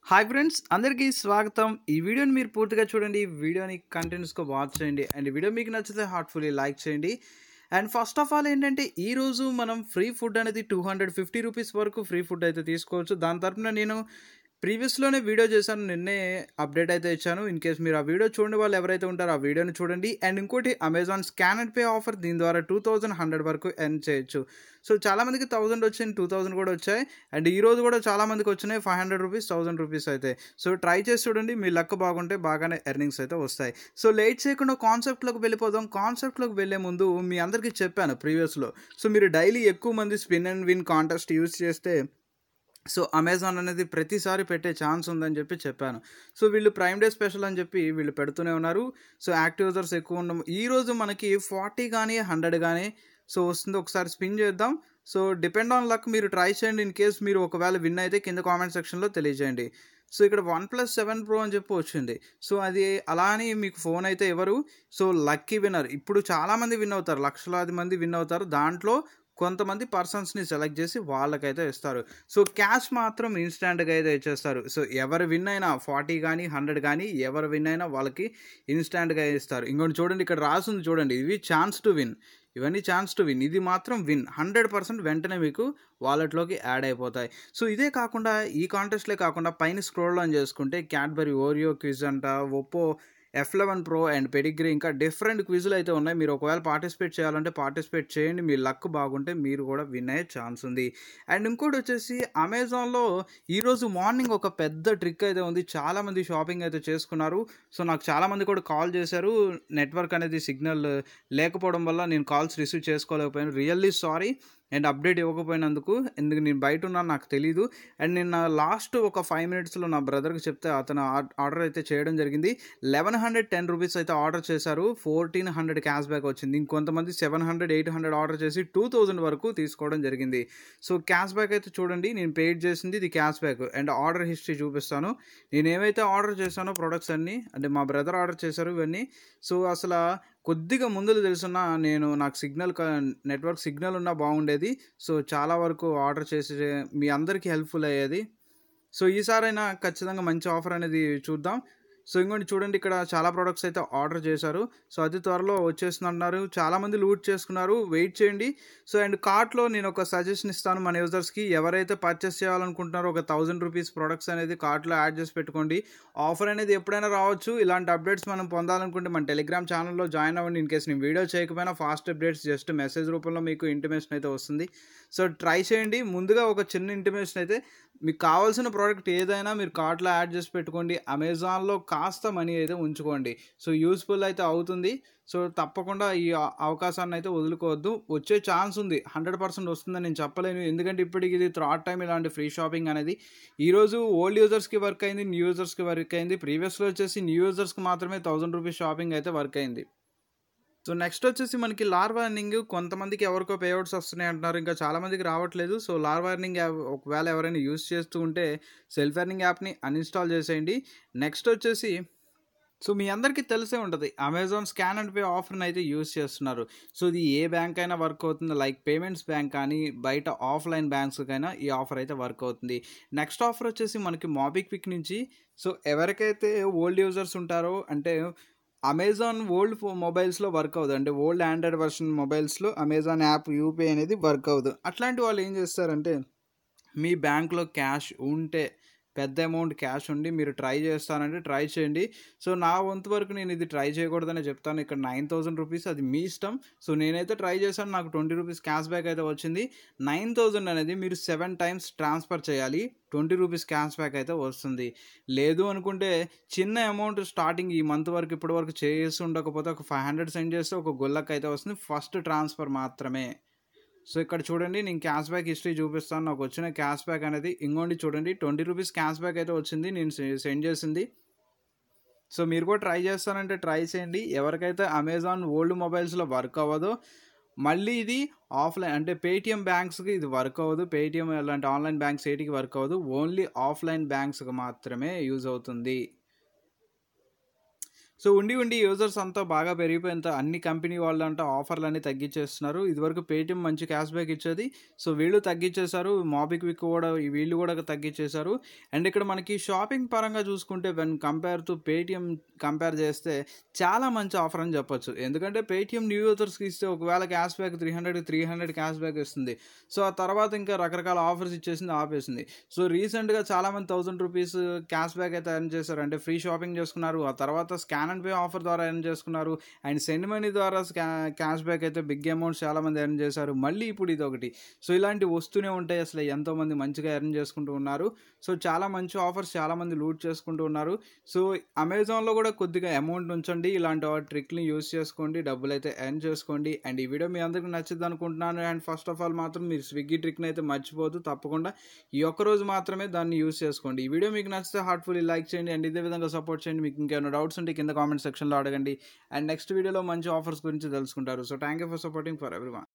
hi friends అందరికీ స్వాగతం ఈ వీడియోని మీరు పూర్తిగా చూడండి ఈ వీడియోని కంటిన్యూస్గా వాచ్ చేయండి అండ్ ఈ వీడియో మీకు నచ్చితే హార్ట్ఫుల్లీ లైక్ చేయండి అండ్ ఫస్ట్ ఆఫ్ ఆల్ ఏంటంటే ఈ రోజు మనం ఫ్రీ ఫుడ్ అనేది టూ హండ్రెడ్ ఫిఫ్టీ రూపీస్ వరకు ఫ్రీ ఫుడ్ అయితే తీసుకోవచ్చు దాని తరపున నేను ప్రీవియస్లోనే వీడియో చేశాను నిన్నే అప్డేట్ అయితే ఇచ్చాను ఇన్ కేస్ మీరు ఆ వీడియో చూడండి వాళ్ళు ఎవరైతే ఉంటారో ఆ వీడియోని చూడండి అండ్ ఇంకోటి Amazon scan and pay offer దీని ద్వారా టూ థౌజండ్ హండ్రెడ్ వరకు ఎర్న్ చేయొచ్చు సో చాలామందికి థౌసండ్ వచ్చింది టూ థౌసండ్ కూడా వచ్చాయి అండ్ ఈ రోజు కూడా చాలా మందికి వచ్చినాయి five hundred rupees thousand rupees అయితే సో ట్రై చేసి చూడండి మీ లక్ బాగుంటే బాగానే ఎర్నింగ్స్ అయితే వస్తాయి సో లేట్ చేయకుండా కాన్సెప్ట్లోకి వెళ్ళిపోదాం కాన్సెప్ట్లోకి వెళ్ళే ముందు మీ అందరికీ చెప్పాను ప్రీవియస్లో సో మీరు డైలీ ఎక్కువ మంది spin and win contest use చేస్తే సో అమెజాన్ అనేది ప్రతిసారి పెట్టే ఛాన్స్ ఉందని చెప్పి చెప్పాను సో వీళ్ళు ప్రైమ్ డే స్పెషల్ అని చెప్పి వీళ్ళు పెడుతూనే ఉన్నారు సో యాక్టివ్ యూజర్స్ ఎక్కువ ఉండడం ఈరోజు మనకి ఫార్టీ కానీ హండ్రెడ్ కానీ సో వస్తుంది ఒకసారి స్పిన్ చేద్దాం సో డిపెండ్ ఆన్ లక్ మీరు ట్రై చేయండి ఇన్ కేస్ మీరు ఒకవేళ విన్ అయితే కింద కామెంట్ సెక్షన్లో తెలియజేయండి సో ఇక్కడ వన్ ప్లస్ సెవెన్ ప్రో అని చెప్పి వచ్చింది సో అది అలా అని మీకు ఫోన్ అయితే ఎవరు సో లక్కీ విన్నర్ ఇప్పుడు చాలామంది విన్ అవుతారు లక్షలాది మంది విన్ అవుతారు దాంట్లో కొంతమంది పర్సన్స్ని సెలెక్ట్ చేసి వాళ్ళకైతే ఇస్తారు సో క్యాష్ మాత్రం ఇన్స్టాంట్గా అయితే ఇచ్చేస్తారు సో ఎవరు విన్ అయినా ఫార్టీ కానీ హండ్రెడ్ కానీ ఎవరు విన్ అయినా వాళ్ళకి ఇన్స్టాంట్గా ఇస్తారు ఇంకోటి చూడండి ఇక్కడ రాసింది చూడండి ఇవి ఛాన్స్ టు విన్ ఇవన్నీ ఛాన్స్ టు విన్ ఇది మాత్రం విన్ హండ్రెడ్ పర్సెంట్ వెంటనే మీకు వాలెట్లోకి యాడ్ అయిపోతాయి సో ఇదే కాకుండా ఈ కాంటెస్ట్లే కాకుండా పైన స్క్రోల్ ఆన్ చేసుకుంటే క్యాడ్బరీ ఓరియో క్విజ్ అంట Oppo F eleven pro and Pedigree ఇంకా డిఫరెంట్ క్విజులు అయితే ఉన్నాయి మీరు ఒకవేళ పార్టిసిపేట్ చేయాలంటే పార్టిసిపేట్ చేయండి మీ లక్ బాగుంటే మీరు కూడా విన్ అయ్యే ఛాన్స్ ఉంది అండ్ ఇంకోటి వచ్చేసి అమెజాన్లో ఈరోజు మార్నింగ్ ఒక పెద్ద ట్రిక్ అయితే ఉంది చాలామంది షాపింగ్ అయితే చేసుకున్నారు సో నాకు చాలామంది కూడా కాల్ చేశారు నెట్వర్క్ అనేది సిగ్నల్ లేకపోవడం వల్ల నేను కాల్స్ రిసీవ్ చేసుకోలేకపోయాను రియల్లీ సారీ అండ్ అప్డేట్ ఇవ్వకపోయినందుకు ఎందుకు నేను బయట ఉన్నాను నాకు తెలీదు అండ్ నేను లాస్ట్ ఒక ఫైవ్ మినిట్స్లో నా బ్రదర్కి చెప్తే అతను ఆర్డర్ అయితే చేయడం జరిగింది లెవెన్ హండ్రెడ్ టెన్ రూపీస్ అయితే ఆర్డర్ చేశారు ఫోర్టీన్ హండ్రెడ్ క్యాష్ బ్యాక్ వచ్చింది ఇంకొంతమంది seven hundred eight hundred order చేసి టూ థౌజండ్ వరకు తీసుకోవడం జరిగింది సో క్యాష్ బ్యాక్ అయితే చూడండి నేను పెయిడ్ చేసింది ఇది cash back and order history చూపిస్తాను నేను ఏమైతే ఆర్డర్ చేశానో ప్రొడక్ట్స్ అన్నీ అంటే మా బ్రదర్ ఆర్డర్ చేశారు ఇవన్నీ సో అసలు కొద్దిగా ముందులు తెలుసున్నా నేను నాకు సిగ్నల్ నెట్వర్క్ సిగ్నల్ ఉన్నా బాగుండేది సో చాలా వరకు ఆర్డర్ చేసి మీ అందరికీ హెల్ప్ఫుల్ అయ్యేది సో ఈసారైనా ఖచ్చితంగా మంచి ఆఫర్ అనేది చూద్దాం సో ఇంకోటి చూడండి ఇక్కడ చాలా ప్రోడక్ట్స్ అయితే ఆర్డర్ చేశారు సో అతి త్వరలో వచ్చేస్తుంది అంటున్నారు చాలామంది లూట్ చేసుకున్నారు వెయిట్ చేయండి సో అండ్ కార్ట్లో నేను ఒక సజెషన్ ఇస్తాను మన యూజర్స్కి ఎవరైతే పర్చేస్ చేయాలనుకుంటున్నారో ఒక థౌజండ్ రూపీస్ ప్రోడక్ట్స్ అనేది కార్ట్లో యాడ్ చేసి పెట్టుకోండి ఆఫర్ అనేది ఎప్పుడైనా రావచ్చు ఇలాంటి అప్డేట్స్ మనం పొందాలనుకుంటే మన టెలిగ్రామ్ ఛానల్లో జాయిన్ అవ్వండి ఇన్ కేసు నేను వీడియో చేయకపోయినా ఫాస్ట్ అప్డేట్స్ జస్ట్ మెసేజ్ రూపంలో మీకు ఇంటిమేషన్ అయితే వస్తుంది సో ట్రై చేయండి ముందుగా ఒక చిన్న ఇంటిమేషన్ అయితే మీకు కావాల్సిన ప్రోడక్ట్ ఏదైనా మీరు కార్ట్లో యాడ్ చేసి పెట్టుకోండి అమెజాన్లో కాస్త మనీ అయితే ఉంచుకోండి సో యూస్ఫుల్ అయితే అవుతుంది సో తప్పకుండా ఈ అవకాశాన్ని అయితే వదులుకోవద్దు వచ్చే ఛాన్స్ ఉంది హండ్రెడ్ పర్సెంట్ వస్తుందని నేను చెప్పలేను ఎందుకంటే ఇప్పటికి ఇది థర్డ్ టైం ఇలాంటి ఫ్రీ షాపింగ్ అనేది ఈరోజు ఓల్డ్ యూజర్స్కి వర్క్ అయింది న్యూ యూజర్స్కి వర్క్ అయింది ప్రీవియస్లో వచ్చేసి న్యూ యూజర్స్కి మాత్రమే థౌసండ్ రూపీస్ షాపింగ్ అయితే వర్క్ అయింది సో నెక్స్ట్ వచ్చేసి మనకి లార్ వార్నింగ్ కొంతమందికి ఎవరికో పేఅవుట్స్ వస్తున్నాయి అంటున్నారు ఇంకా చాలామందికి రావట్లేదు సో లార్ వార్నింగ్ యాప్ ఒకవేళ ఎవరైనా యూస్ చేస్తూ ఉంటే సెల్ఫ్ ఎర్నింగ్ యాప్ని అన్ఇన్స్టాల్ చేసేయండి నెక్స్ట్ వచ్చేసి సో మీ అందరికీ తెలిసే ఉంటుంది అమెజాన్ స్కాన్ అండ్ పే ఆఫర్ని అయితే యూస్ చేస్తున్నారు సో ఇది ఏ బ్యాంక్ అయినా వర్క్ అవుతుంది లైక్ పేమెంట్స్ బ్యాంక్ కానీ బయట ఆఫ్లైన్ బ్యాంక్స్కైనా ఈ ఆఫర్ అయితే వర్క్ అవుతుంది నెక్స్ట్ ఆఫర్ వచ్చేసి మనకి మాబిక్ పిక్ నుంచి సో ఎవరికైతే ఓల్డ్ యూజర్స్ ఉంటారో అంటే అమెజాన్ ఓల్డ్ మొబైల్స్లో వర్క్ అవ్వదు అంటే ఓల్డ్ ఆండ్రాయిడ్ వర్షన్ మొబైల్స్లో అమెజాన్ యాప్ యూపీఐ అనేది వర్క్ అవ్వదు అట్లాంటి వాళ్ళు ఏం చేస్తారంటే మీ బ్యాంక్లో క్యాష్ ఉంటే పెద్ద అమౌంట్ క్యాష్ ఉండి మీరు ట్రై చేస్తానంటే ట్రై చేయండి సో నా వంతు వరకు నేను ఇది ట్రై చేయకూడదని చెప్తాను ఇక్కడ నైన్ థౌసండ్ రూపీస్ అది మీ ఇష్టం సో నేనైతే ట్రై చేశాను నాకు ట్వంటీ రూపీస్ క్యాష్ బ్యాక్ అయితే వచ్చింది నైన్ థౌసండ్ అనేది మీరు సెవెన్ టైమ్స్ ట్రాన్స్ఫర్ చేయాలి ట్వంటీ రూపీస్ క్యాష్ బ్యాక్ అయితే వస్తుంది లేదు అనుకుంటే చిన్న అమౌంట్ స్టార్టింగ్ ఈ మంత్ వరకు ఇప్పటి వరకు చేసి ఉండకపోతే ఒక ఫైవ్ హండ్రెడ్ సెండ్ చేస్తే ఒక గొల్లకి అయితే వస్తుంది ఫస్ట్ ట్రాన్స్ఫర్ మాత్రమే సో ఇక్కడ చూడండి నేను క్యాష్ బ్యాక్ హిస్టరీ చూపిస్తాను నాకు వచ్చిన క్యాష్ బ్యాక్ అనేది ఇంకోండి చూడండి ట్వంటీ రూపీస్ క్యాష్ బ్యాక్ అయితే వచ్చింది నేను సెండ్ చేసింది సో మీరు కూడా ట్రై చేస్తానంటే ట్రై చేయండి ఎవరికైతే అమెజాన్ ఓల్డ్ మొబైల్స్లో వర్క్ అవ్వదో మళ్ళీ ఇది ఆఫ్లైన్ అంటే పేటిఎం బ్యాంక్స్కి ఇది వర్క్ అవ్వదు పేటిఎం అలాంటి ఆన్లైన్ బ్యాంక్స్ ఏటికి వర్క్ అవ్వదు ఓన్లీ ఆఫ్లైన్ బ్యాంక్స్కి మాత్రమే యూజ్ అవుతుంది సో ఉండి ఉండి యూజర్స్ అంతా బాగా పెరిగిపోయినంత అన్ని కంపెనీ వాళ్ళు అంతా ఆఫర్లు అన్ని తగ్గించేస్తున్నారు ఇదివరకు పేటిఎం మంచి క్యాష్ బ్యాక్ ఇచ్చేది సో వీళ్ళు తగ్గించేశారు మాబిక్ విక్ కూడా వీళ్ళు కూడా తగ్గించేశారు అండ్ ఇక్కడ మనకి షాపింగ్ పరంగా చూసుకుంటే when compare to Paytm compare చేస్తే చాలా మంచి ఆఫర్ అని చెప్పొచ్చు ఎందుకంటే పేటిఎం న్యూ యూజర్స్కి ఇస్తే ఒకవేళ cash back three hundred three hundred cash back ఇస్తుంది సో ఆ తర్వాత ఇంకా రకరకాల ఆఫర్స్ ఇచ్చేసింది ఆపేసింది సో రీసెంట్గా చాలామంది థౌసండ్ రూపీస్ క్యాష్ బ్యాక్ అయితే ఎర్న్ చేశారు అంటే ఫ్రీ షాపింగ్ చేసుకున్నారు ఆ తర్వాత స్కాన్ అండ్ పే ఆఫర్ ద్వారా ఎర్న్ చేసుకున్నారు అండ్ సెండ్ మనీ ద్వారా క్యాష్ బ్యాక్ అయితే బిగ్ అమౌంట్స్ చాలామంది ఎర్న్ చేశారు మళ్ళీ ఇప్పుడు ఇది ఒకటి సో ఇలాంటి వస్తూనే ఉంటాయి అసలు ఎంతోమంది మంచిగా ఎర్న్ చేసుకుంటూ ఉన్నారు సో చాలా మంచి ఆఫర్స్ చాలామంది లూట్ చేసుకుంటూ ఉన్నారు సో అమెజాన్లో కూడా కొద్దిగా అమౌంట్ ఉంచండి ఇలాంటి ట్రిక్ని యూస్ చేసుకోండి డబ్బులు అయితే ఎర్న్ చేసుకోండి అండ్ ఈ వీడియో మీ అందరికీ నచ్చింది అనుకుంటున్నాను అండ్ ఫస్ట్ ఆఫ్ ఆల్ మాత్రం మీరు స్విగ్గీ ట్రిక్ని అయితే మర్చిపోదు తప్పకుండా ఈ ఒక్క రోజు మాత్రమే దాన్ని యూస్ చేసుకోండి ఈ వీడియో మీకు నచ్చితే హార్ట్ఫుల్లీ లైక్ చేయండి అండ్ ఇదే విధంగా సపోర్ట్ చేయండి మీకు ఇంకేమైనా డౌట్స్ ఉంటే కింద కామెంట్ సెక్షన్లో అడగండి అండ్ నెక్స్ట్ వీడియోలో మంచి ఆఫర్స్ గురించి తెలుసుకుంటారు so thank you for supporting for every